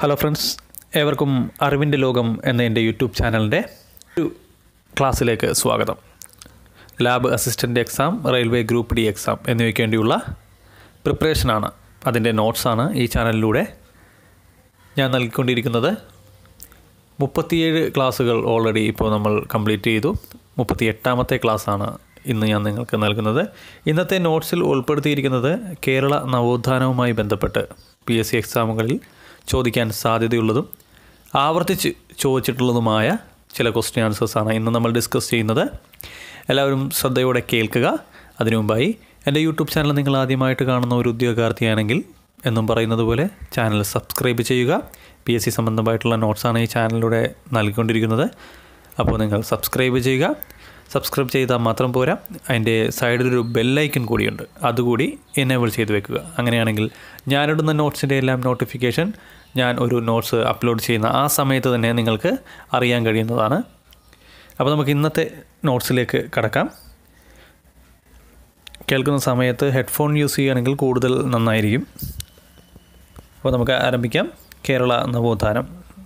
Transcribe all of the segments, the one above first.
hello friends ഏവർക്കും അറിവിൻ്റെ ലോകം എന്ന എൻ്റെ യൂട്യൂബ് ചാനലിൻ്റെ ഒരു ക്ലാസ്സിലേക്ക് സ്വാഗതം lab assistant exam railway group D exam എന്നിവയ്ക്ക് വേണ്ടിയുള്ള പ്രിപ്പറേഷനാണ് അതിൻ്റെ നോട്ട്സാണ് ഈ ചാനലിലൂടെ ഞാൻ നൽകിക്കൊണ്ടിരിക്കുന്നത് മുപ്പത്തിയേഴ് ക്ലാസ്സുകൾ ഓൾറെഡി ഇപ്പോൾ നമ്മൾ കംപ്ലീറ്റ് ചെയ്തു മുപ്പത്തി എട്ടാമത്തെ ക്ലാസ്സാണ് ഇന്ന് ഞാൻ നിങ്ങൾക്ക് നൽകുന്നത് ഇന്നത്തെ നോട്ട്സിൽ ഉൾപ്പെടുത്തിയിരിക്കുന്നത് കേരള നവോത്ഥാനവുമായി ബന്ധപ്പെട്ട് പി എസ് സി എക്സാമുകളിൽ ചോദിക്കാൻ സാധ്യതയുള്ളതും ആവർത്തിച്ച് ചോദിച്ചിട്ടുള്ളതുമായ ചില ക്വസ്റ്റ്യൻ ആൻസേഴ്സാണ് ഇന്ന് നമ്മൾ ഡിസ്കസ് ചെയ്യുന്നത് എല്ലാവരും ശ്രദ്ധയോടെ കേൾക്കുക അതിനു മുമ്പായി എൻ്റെ യൂട്യൂബ് ചാനൽ നിങ്ങൾ ആദ്യമായിട്ട് കാണുന്ന ഒരു ഉദ്യോഗാർത്ഥിയാണെങ്കിൽ എന്നും പറയുന്നത് പോലെ ചാനൽ സബ്സ്ക്രൈബ് ചെയ്യുക പി എസ് സി സംബന്ധമായിട്ടുള്ള നോട്ട്സാണ് ഈ ചാനലിലൂടെ നൽകിക്കൊണ്ടിരിക്കുന്നത് അപ്പോൾ നിങ്ങൾ സബ്സ്ക്രൈബ് ചെയ്യുക സബ്സ്ക്രൈബ് ചെയ്താൽ മാത്രം പോരാ അതിൻ്റെ സൈഡിലൊരു ബെല്ലൈക്കൺ കൂടിയുണ്ട് അതുകൂടി എനേബിൾ ചെയ്ത് വെക്കുക അങ്ങനെയാണെങ്കിൽ ഞാനിടുന്ന നോട്ട്സിൻ്റെ എല്ലാം നോട്ടിഫിക്കേഷൻ ഞാൻ ഒരു നോട്ട്സ് അപ്ലോഡ് ചെയ്യുന്ന ആ സമയത്ത് തന്നെ നിങ്ങൾക്ക് അറിയാൻ കഴിയുന്നതാണ് അപ്പോൾ നമുക്ക് ഇന്നത്തെ നോട്ട്സിലേക്ക് കടക്കാം കേൾക്കുന്ന സമയത്ത് ഹെഡ്ഫോൺ യൂസ് ചെയ്യുകയാണെങ്കിൽ കൂടുതൽ നന്നായിരിക്കും അപ്പോൾ നമുക്ക് ആരംഭിക്കാം കേരള നവോത്ഥാനം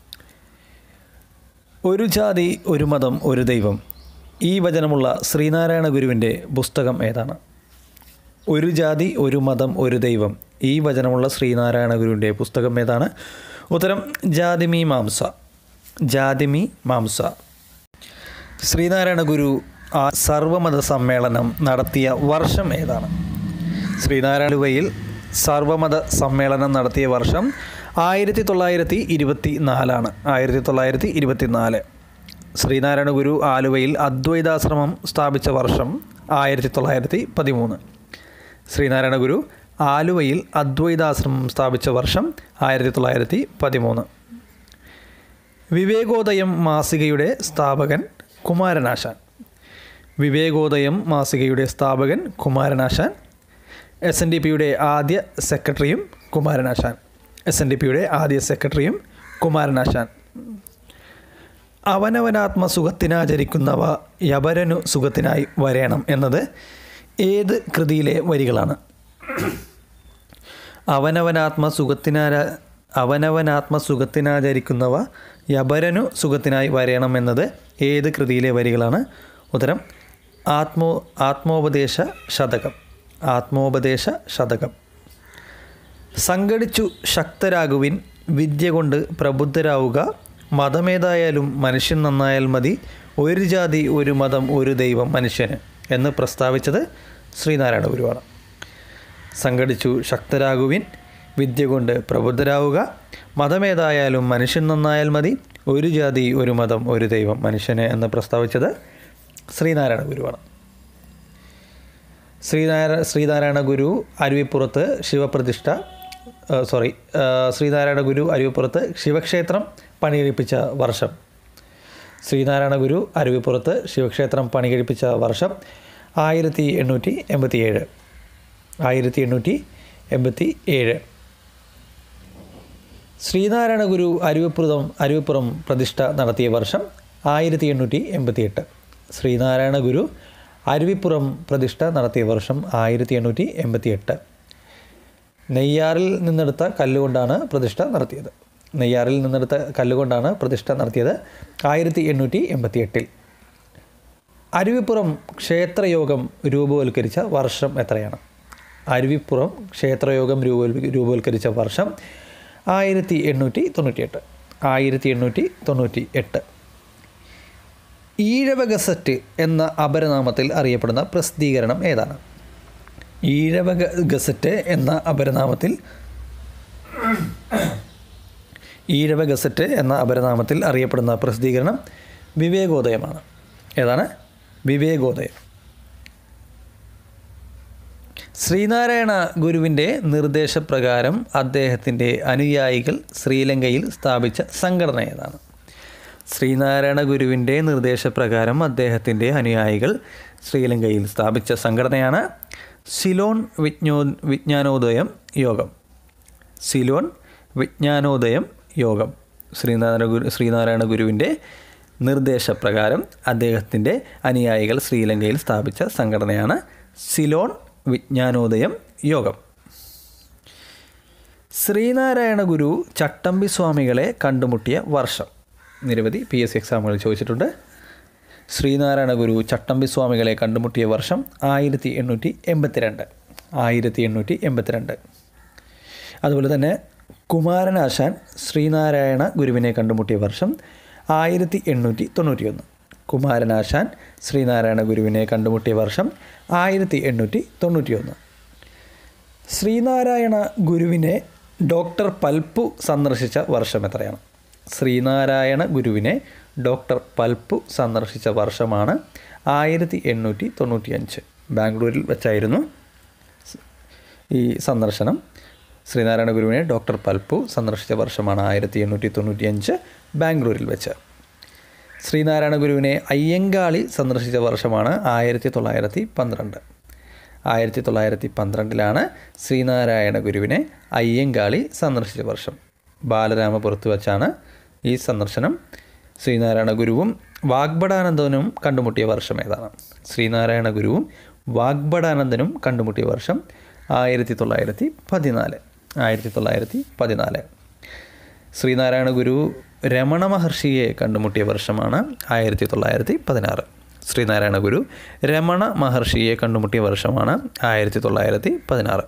ഒരു ജാതി ഒരു മതം ഒരു ദൈവം ഈ വചനമുള്ള ശ്രീനാരായണ ഗുരുവിൻ്റെ പുസ്തകം ഏതാണ് ഒരു ജാതി ഒരു മതം ഒരു ദൈവം ഈ വചനമുള്ള ശ്രീനാരായണ ഗുരുവിൻ്റെ പുസ്തകം ഏതാണ് ഉത്തരം ജാതിമി മാംസ ജാതിമി മാംസ ശ്രീനാരായണ ഗുരു ആ സർവമത സമ്മേളനം നടത്തിയ വർഷം ഏതാണ് ശ്രീനാരായണവയിൽ സർവമത സമ്മേളനം നടത്തിയ വർഷം ആയിരത്തി തൊള്ളായിരത്തി ഇരുപത്തി നാലാണ് ആയിരത്തി തൊള്ളായിരത്തി ഇരുപത്തി നാല് ശ്രീനാരായണ ഗുരു ആലുവയിൽ അദ്വൈതാശ്രമം സ്ഥാപിച്ച വർഷം ആയിരത്തി തൊള്ളായിരത്തി പതിമൂന്ന് ശ്രീനാരായണ ഗുരു ആലുവയിൽ അദ്വൈതാശ്രമം സ്ഥാപിച്ച വർഷം ആയിരത്തി തൊള്ളായിരത്തി പതിമൂന്ന് വിവേകോദയം മാസികയുടെ സ്ഥാപകൻ കുമാരനാശാൻ വിവേകോദയം മാസികയുടെ സ്ഥാപകൻ കുമാരനാശാൻ എസ് എൻ ഡി പിയുടെ ആദ്യ സെക്രട്ടറിയും കുമാരനാശാൻ എസ് എൻ ഡി പിയുടെ ആദ്യ സെക്രട്ടറിയും കുമാരനാശാൻ അവനവനാത്മ സുഖത്തിനാചരിക്കുന്നവ യപരനു സുഖത്തിനായി വരേണം എന്നത് ഏത് കൃതിയിലെ വരികളാണ് അവനവനാത്മ സുഖത്തിനാര അവനവനാത്മ സുഖത്തിനാചരിക്കുന്നവ യപരനു സുഖത്തിനായി വരേണം എന്നത് ഏത് കൃതിയിലെ വരികളാണ് ഉത്തരം ആത്മോ ആത്മോപദേശ ശതകം ആത്മോപദേശ ശതകം സംഘടിച്ചു ശക്തരാകുവിൻ വിദ്യ കൊണ്ട് പ്രബുദ്ധരാവുക മതമേതായാലും മനുഷ്യൻ നന്നായാൽ മതി ഒരു ജാതി ഒരു മതം ഒരു ദൈവം മനുഷ്യന് എന്ന് പ്രസ്താവിച്ചത് ശ്രീനാരായണ ഗുരുവാണ് സംഘടിച്ചു ശക്തരാകുവിൻ വിദ്യ കൊണ്ട് പ്രബുദ്ധരാവുക മതമേതായാലും മനുഷ്യൻ നന്നായാൽ മതി ഒരു ജാതി ഒരു മതം ഒരു ദൈവം മനുഷ്യന് എന്ന് പ്രസ്താവിച്ചത് ശ്രീനാരായണ ഗുരുവാണ് ശ്രീനാരായണ ശ്രീനാരായണ ഗുരു അരുവിപ്പുറത്ത് ശിവപ്രതിഷ്ഠ സോറി ശ്രീനാരായണ ഗുരു അരുവിപ്പുറത്ത് ശിവക്ഷേത്രം പണികഴിപ്പിച്ച വർഷം ശ്രീനാരായണ ഗുരു അരുവിപ്പുറത്ത് ശിവക്ഷേത്രം പണികഴിപ്പിച്ച വർഷം ആയിരത്തി എണ്ണൂറ്റി എൺപത്തി ഏഴ് ആയിരത്തി എണ്ണൂറ്റി എൺപത്തി ഏഴ് ശ്രീനാരായണ ഗുരു അരുവിപ്പുറം അരുവിപ്പുറം പ്രതിഷ്ഠ നടത്തിയ വർഷം ആയിരത്തി എണ്ണൂറ്റി എൺപത്തി എട്ട് ശ്രീനാരായണ ഗുരു അരുവിപ്പുറം പ്രതിഷ്ഠ നടത്തിയ വർഷം ആയിരത്തി എണ്ണൂറ്റി എൺപത്തി എട്ട് നെയ്യാറിൽ നിന്നെടുത്ത കല്ലുകൊണ്ടാണ് പ്രതിഷ്ഠ നടത്തിയത് നെയ്യാറിൽ നിന്നെടുത്ത കല്ലുകൊണ്ടാണ് പ്രതിഷ്ഠ നടത്തിയത് ആയിരത്തി എണ്ണൂറ്റി എൺപത്തി എട്ടിൽ അരുവിപ്പുറം ക്ഷേത്രയോഗം രൂപവൽക്കരിച്ച വർഷം എത്രയാണ് അരുവിപ്പുറം ക്ഷേത്രയോഗം രൂപ രൂപവൽക്കരിച്ച വർഷം ആയിരത്തി എണ്ണൂറ്റി തൊണ്ണൂറ്റി എട്ട് ആയിരത്തി എണ്ണൂറ്റി തൊണ്ണൂറ്റി എട്ട് ഈഴവ ഗസറ്റ് എന്ന അപരനാമത്തിൽ അറിയപ്പെടുന്ന പ്രസിദ്ധീകരണം ഏതാണ് ഈഴവ ഗസറ്റ് എന്ന അപരനാമത്തിൽ ഈഴവ ഗസറ്റ് എന്ന അപരനാമത്തിൽ അറിയപ്പെടുന്ന പ്രസിദ്ധീകരണം വിവേകോദയമാണ് ഏതാണ് വിവേകോദയം ശ്രീനാരായണ ഗുരുവിൻ്റെ നിർദ്ദേശപ്രകാരം അദ്ദേഹത്തിൻ്റെ അനുയായികൾ ശ്രീലങ്കയിൽ സ്ഥാപിച്ച സംഘടന ഏതാണ് ശ്രീനാരായണ ഗുരുവിൻ്റെ നിർദ്ദേശപ്രകാരം അദ്ദേഹത്തിൻ്റെ അനുയായികൾ ശ്രീലങ്കയിൽ സ്ഥാപിച്ച സംഘടനയാണ് സിലോൺ വിജ്ഞോ വിജ്ഞാനോദയം യോഗം സിലോൺ വിജ്ഞാനോദയം യോഗം ശ്രീനാരായണ ഗുരു ശ്രീനാരായണ ഗുരുവിൻ്റെ നിർദ്ദേശപ്രകാരം അദ്ദേഹത്തിൻ്റെ അനുയായികൾ ശ്രീലങ്കയിൽ സ്ഥാപിച്ച സംഘടനയാണ് സിലോൺ വിജ്ഞാനോദയം യോഗം ശ്രീനാരായണ ഗുരു ചട്ടമ്പി സ്വാമികളെ കണ്ടുമുട്ടിയ വർഷം നിരവധി പി എസ് സി എക്സാമുകൾ ചോദിച്ചിട്ടുണ്ട് ശ്രീനാരായണ ഗുരു ചട്ടമ്പി സ്വാമികളെ കണ്ടുമുട്ടിയ വർഷം ആയിരത്തി എണ്ണൂറ്റി എൺപത്തിരണ്ട് ആയിരത്തി എണ്ണൂറ്റി എൺപത്തിരണ്ട് അതുപോലെ തന്നെ കുമാരനാശാൻ ശ്രീനാരായണ ഗുരുവിനെ കണ്ടുമുട്ടിയ വർഷം ആയിരത്തി എണ്ണൂറ്റി തൊണ്ണൂറ്റിയൊന്ന് കുമാരനാശാൻ ശ്രീനാരായണ ഗുരുവിനെ കണ്ടുമുട്ടിയ വർഷം ആയിരത്തി എണ്ണൂറ്റി തൊണ്ണൂറ്റിയൊന്ന് ശ്രീനാരായണ ഗുരുവിനെ ഡോക്ടർ പൽപ്പു സന്ദർശിച്ച വർഷം എത്രയാണ് ശ്രീനാരായണ ഗുരുവിനെ ഡോക്ടർ പൽപ്പു സന്ദർശിച്ച വർഷമാണ് ആയിരത്തി എണ്ണൂറ്റി തൊണ്ണൂറ്റിയഞ്ച് ബാംഗ്ലൂരിൽ വെച്ചായിരുന്നു ഈ സന്ദർശനം ശ്രീനാരായണ ഗുരുവിനെ ഡോക്ടർ പൽപ്പു സന്ദർശിച്ച വർഷമാണ് ആയിരത്തി എണ്ണൂറ്റി തൊണ്ണൂറ്റിയഞ്ച് ബാംഗ്ലൂരിൽ വെച്ച് ശ്രീനാരായണ ഗുരുവിനെ അയ്യങ്കാളി സന്ദർശിച്ച വർഷമാണ് ആയിരത്തി തൊള്ളായിരത്തി പന്ത്രണ്ട് ആയിരത്തി തൊള്ളായിരത്തി പന്ത്രണ്ടിലാണ് ശ്രീനാരായണ ഗുരുവിനെ അയ്യങ്കാളി സന്ദർശിച്ച വർഷം ബാലരാമപുരത്ത് വച്ചാണ് ഈ സന്ദർശനം ശ്രീനാരായണ ഗുരുവും വാഗ്ഭടാനന്ദനും കണ്ടുമുട്ടിയ വർഷം ഏതാണ് ശ്രീനാരായണ ഗുരുവും വാഗ്ഭടാനന്ദനും കണ്ടുമുട്ടിയ വർഷം ആയിരത്തി തൊള്ളായിരത്തി പതിനാല് ആയിരത്തി തൊള്ളായിരത്തി പതിനാല് ശ്രീനാരായണ ഗുരു രമണ മഹർഷിയെ കണ്ടുമുട്ടിയ വർഷമാണ് ആയിരത്തി തൊള്ളായിരത്തി പതിനാറ് ശ്രീനാരായണ ഗുരു രമണ മഹർഷിയെ കണ്ടുമുട്ടിയ വർഷമാണ് ആയിരത്തി തൊള്ളായിരത്തി പതിനാറ്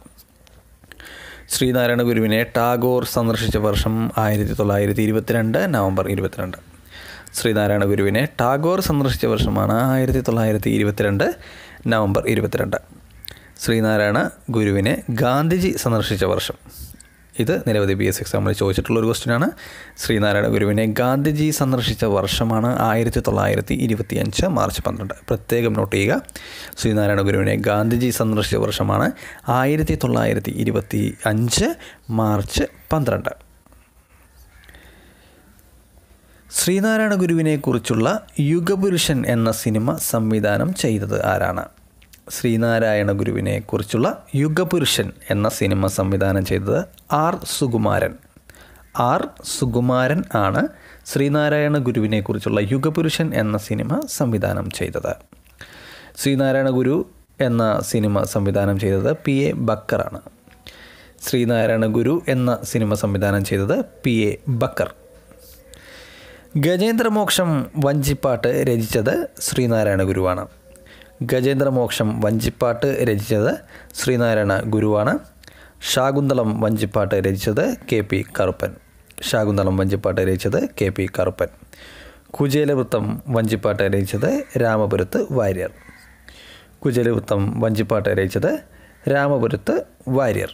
ശ്രീനാരായണ ഗുരുവിനെ ടാഗോർ സന്ദർശിച്ച വർഷം ആയിരത്തി തൊള്ളായിരത്തി ഇരുപത്തിരണ്ട് നവംബർ ഇരുപത്തിരണ്ട് ശ്രീനാരായണ ഗുരുവിനെ ടാഗോർ സന്ദർശിച്ച വർഷമാണ് ആയിരത്തി തൊള്ളായിരത്തി ഇരുപത്തിരണ്ട് നവംബർ ഇരുപത്തിരണ്ട് ശ്രീനാരായണ ഗുരുവിനെ ഗാന്ധിജി സന്ദർശിച്ച വർഷം ഇത് നിരവധി ബി എസ് എക്സാമിൽ ചോദിച്ചിട്ടുള്ള ഒരു ക്വസ്റ്റ്യനാണ് ശ്രീനാരായണ ഗുരുവിനെ ഗാന്ധിജി സന്ദർശിച്ച വർഷമാണ് ആയിരത്തി തൊള്ളായിരത്തി ഇരുപത്തി അഞ്ച് മാർച്ച് പന്ത്രണ്ട് പ്രത്യേകം നോട്ട് ചെയ്യുക ശ്രീനാരായണ ഗുരുവിനെ ഗാന്ധിജി സന്ദർശിച്ച വർഷമാണ് ആയിരത്തി തൊള്ളായിരത്തി ഇരുപത്തി അഞ്ച് മാർച്ച് പന്ത്രണ്ട് ശ്രീനാരായണ ഗുരുവിനെ കുറിച്ചുള്ള യുഗപുരുഷൻ എന്ന സിനിമ സംവിധാനം ചെയ്തത് ആരാണ് ശ്രീനാരായണ ഗുരുവിനെ കുറിച്ചുള്ള യുഗപുരുഷൻ എന്ന സിനിമ സംവിധാനം ചെയ്തത് ആർ സുകുമാരൻ ആർ സുകുമാരൻ ആണ് ശ്രീനാരായണ ഗുരുവിനെ കുറിച്ചുള്ള യുഗപുരുഷൻ എന്ന സിനിമ സംവിധാനം ചെയ്തത് ശ്രീനാരായണ ഗുരു എന്ന സിനിമ സംവിധാനം ചെയ്തത് പി എ ബക്കറാണ് ശ്രീനാരായണ ഗുരു എന്ന സിനിമ സംവിധാനം ചെയ്തത് പി എ ബക്കർ ഗജേന്ദ്രമോക്ഷം വഞ്ചിപ്പാട്ട് രചിച്ചത് ശ്രീനാരായണ ഗുരുവാണ് ഗജേന്ദ്രമോക്ഷം വഞ്ചിപ്പാട്ട് രചിച്ചത് ശ്രീനാരായണ ഗുരുവാണ് ശാകുന്തളം വഞ്ചിപ്പാട്ട് രചിച്ചത് കെ പി കറുപ്പൻ ശാകുന്തളം വഞ്ചിപ്പാട്ട് രചിച്ചത് കെ പി കറുപ്പൻ കുചേലവൃത്തം വഞ്ചിപ്പാട്ട് രചിച്ചത് രാമപുരത്ത് വാര്യർ കുചേലവൃത്തം വഞ്ചിപ്പാട്ട് രചിച്ചത് രാമപുരത്ത് വാര്യർ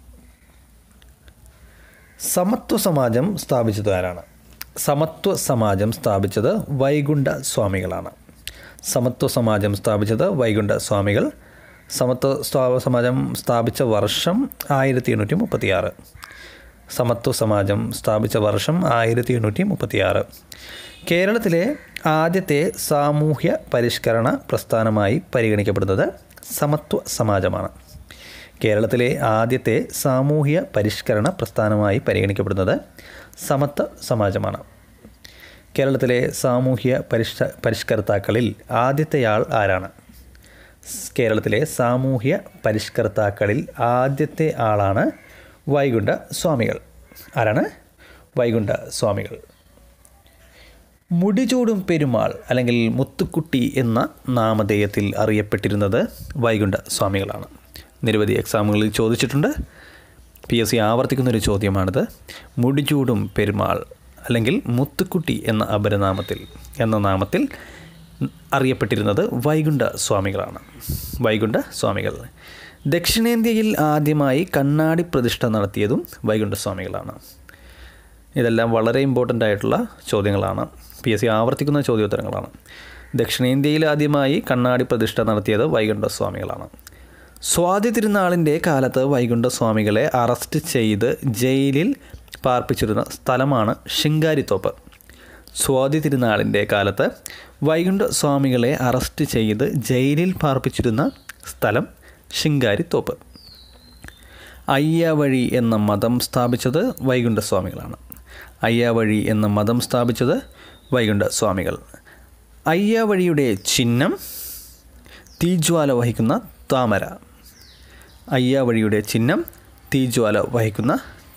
സമത്വ സമാജം സ്ഥാപിച്ചത് ആരാണ് സമത്വ സമാജം സ്ഥാപിച്ചത് വൈകുണ്ഠ സ്വാമികളാണ് സമത്വ സമാജം സ്ഥാപിച്ചത് വൈകുണ്ഠ സ്വാമികൾ സമത്വ സ്ഥാപ സമാജം സ്ഥാപിച്ച വർഷം ആയിരത്തി എണ്ണൂറ്റി മുപ്പത്തിയാറ് സമത്വ സമാജം സ്ഥാപിച്ച വർഷം ആയിരത്തി എണ്ണൂറ്റി മുപ്പത്തിയാറ് കേരളത്തിലെ ആദ്യത്തെ സാമൂഹ്യ പരിഷ്കരണ പ്രസ്ഥാനമായി പരിഗണിക്കപ്പെടുന്നത് സമത്വ സമാജമാണ് കേരളത്തിലെ ആദ്യത്തെ സാമൂഹ്യ പരിഷ്കരണ പ്രസ്ഥാനമായി പരിഗണിക്കപ്പെടുന്നത് സമത്വ സമാജമാണ് കേരളത്തിലെ സാമൂഹ്യ പരിഷ്ക പരിഷ്കർത്താക്കളിൽ ആദ്യത്തെയാൾ ആരാണ് കേരളത്തിലെ സാമൂഹ്യ പരിഷ്കർത്താക്കളിൽ ആദ്യത്തെ ആളാണ് വൈകുണ്ഠ സ്വാമികൾ ആരാണ് വൈകുണ്ഠ സ്വാമികൾ മുടിചൂടും പെരുമാൾ അല്ലെങ്കിൽ മുത്തുക്കുട്ടി എന്ന നാമധേയത്തിൽ അറിയപ്പെട്ടിരുന്നത് വൈകുണ്ഠ സ്വാമികളാണ് നിരവധി എക്സാമുകളിൽ ചോദിച്ചിട്ടുണ്ട് പി എസ് സി ആവർത്തിക്കുന്നൊരു ചോദ്യമാണിത് മുടിചൂടും പെരുമാൾ അല്ലെങ്കിൽ മുത്തുക്കുട്ടി എന്ന അപരനാമത്തിൽ എന്ന നാമത്തിൽ അറിയപ്പെട്ടിരുന്നത് വൈകുണ്ഠ സ്വാമികളാണ് വൈകുണ്ഠ സ്വാമികൾ ദക്ഷിണേന്ത്യയിൽ ആദ്യമായി കണ്ണാടി പ്രതിഷ്ഠ നടത്തിയതും വൈകുണ്ഠ സ്വാമികളാണ് ഇതെല്ലാം വളരെ ഇമ്പോർട്ടൻ്റ് ആയിട്ടുള്ള ചോദ്യങ്ങളാണ് പി എസ് സി ആവർത്തിക്കുന്ന ചോദ്യോത്തരങ്ങളാണ് ദക്ഷിണേന്ത്യയിൽ ആദ്യമായി കണ്ണാടി പ്രതിഷ്ഠ നടത്തിയത് വൈകുണ്ഠ സ്വാമികളാണ് സ്വാതി തിരുനാളിൻ്റെ കാലത്ത് വൈകുണ്ഠ സ്വാമികളെ അറസ്റ്റ് ചെയ്ത് ജയിലിൽ പാർപ്പിച്ചിരുന്ന സ്ഥലമാണ് ശിങ്കാരിത്തോപ്പ് സ്വാതി തിരുനാളിൻ്റെ കാലത്ത് വൈകുണ്ഠ സ്വാമികളെ അറസ്റ്റ് ചെയ്ത് ജയിലിൽ പാർപ്പിച്ചിരുന്ന സ്ഥലം ശിങ്കാരിത്തോപ്പ് അയ്യാവഴി എന്ന മതം സ്ഥാപിച്ചത് വൈകുണ്ഠ സ്വാമികളാണ് അയ്യാവഴി എന്ന മതം സ്ഥാപിച്ചത് വൈകുണ്ഠ സ്വാമികൾ അയ്യാവഴിയുടെ ചിഹ്നം തീജ്വാല വഹിക്കുന്ന താമര അയ്യാവഴിയുടെ ചിഹ്നം തീജ്വാല വഹിക്കുന്ന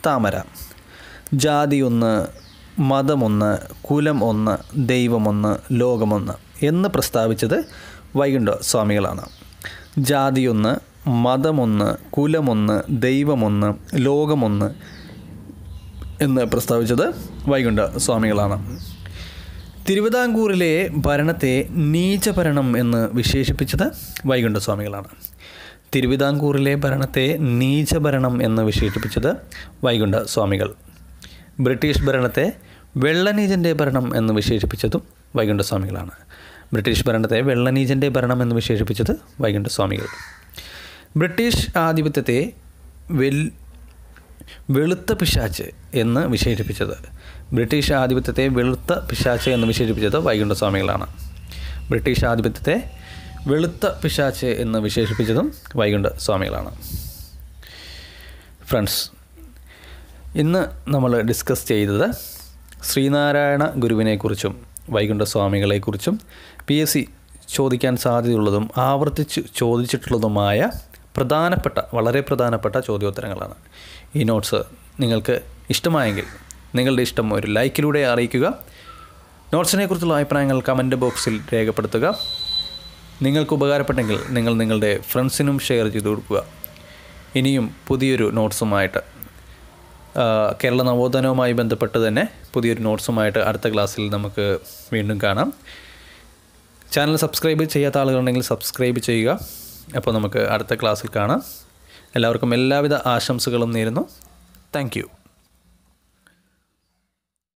താമര ജാതി ഒന്ന് മതമൊന്ന് കുലം ഒന്ന് ദൈവമൊന്ന് ലോകമൊന്ന് എന്ന് പ്രസ്താവിച്ചത് വൈകുണ്ഠ സ്വാമികളാണ് ജാതിയൊന്ന് മതമൊന്ന് കുലമൊന്ന് ദൈവമൊന്ന് ലോകമൊന്ന് എന്ന് പ്രസ്താവിച്ചത് വൈകുണ്ഠ സ്വാമികളാണ് തിരുവിതാംകൂറിലെ ഭരണത്തെ നീചഭരണം എന്ന് വിശേഷിപ്പിച്ചത് വൈകുണ്ഠ സ്വാമികളാണ് തിരുവിതാംകൂറിലെ ഭരണത്തെ നീചഭരണം എന്ന് വിശേഷിപ്പിച്ചത് വൈകുണ്ഠ സ്വാമികൾ ബ്രിട്ടീഷ് ഭരണത്തെ വെള്ളനീചൻ്റെ ഭരണം എന്ന് വിശേഷിപ്പിച്ചതും വൈകുണ്ഠ സ്വാമികളാണ് ബ്രിട്ടീഷ് ഭരണത്തെ വെള്ളനീചൻ്റെ ഭരണം എന്ന് വിശേഷിപ്പിച്ചത് വൈകുണ്ഠ സ്വാമികൾ ബ്രിട്ടീഷ് ആധിപത്യത്തെ വെൽ വെളുത്ത പിശാച്ച് എന്ന് വിശേഷിപ്പിച്ചത് ബ്രിട്ടീഷ് ആധിപത്യത്തെ വെളുത്ത പിശാച്ച് എന്ന് വിശേഷിപ്പിച്ചത് വൈകുണ്ഠ സ്വാമികളാണ് ബ്രിട്ടീഷ് ആധിപത്യത്തെ വെളുത്ത പിശാച്ച് എന്ന് വിശേഷിപ്പിച്ചതും വൈകുണ്ഠ സ്വാമികളാണ് ഫ്രണ്ട്സ് ഇന്ന് നമ്മൾ ഡിസ്കസ് ചെയ്തത് ശ്രീനാരായണ ഗുരുവിനെക്കുറിച്ചും വൈകുണ്ഠ സ്വാമികളെക്കുറിച്ചും പി എസ് സി ചോദിക്കാൻ സാധ്യതയുള്ളതും ആവർത്തിച്ച് ചോദിച്ചിട്ടുള്ളതുമായ പ്രധാനപ്പെട്ട വളരെ പ്രധാനപ്പെട്ട ചോദ്യോത്തരങ്ങളാണ് ഈ നോട്ട്സ് നിങ്ങൾക്ക് ഇഷ്ടമായെങ്കിൽ നിങ്ങളുടെ ഇഷ്ടം ഒരു ലൈക്കിലൂടെ അറിയിക്കുക നോട്ട്സിനെ കുറിച്ചുള്ള അഭിപ്രായങ്ങൾ കമൻറ്റ് ബോക്സിൽ രേഖപ്പെടുത്തുക നിങ്ങൾക്ക് ഉപകാരപ്പെട്ടെങ്കിൽ നിങ്ങൾ നിങ്ങളുടെ ഫ്രണ്ട്സിനും ഷെയർ ചെയ്ത് കൊടുക്കുക ഇനിയും പുതിയൊരു നോട്ട്സുമായിട്ട് ആ, കേരള നവോത്ഥാനവുമായി ബന്ധപ്പെട്ട് തന്നെ പുതിയൊരു നോട്ട്സുമായിട്ട് അടുത്ത ക്ലാസ്സിൽ നമുക്ക് വീണ്ടും കാണാം ചാനൽ സബ്സ്ക്രൈബ് ചെയ്യാത്ത ആളുകളുണ്ടെങ്കിൽ സബ്സ്ക്രൈബ് ചെയ്യുക അപ്പോൾ നമുക്ക് അടുത്ത ക്ലാസ്സിൽ കാണാം എല്ലാവർക്കും എല്ലാവിധ ആശംസകളും നേരുന്നു താങ്ക്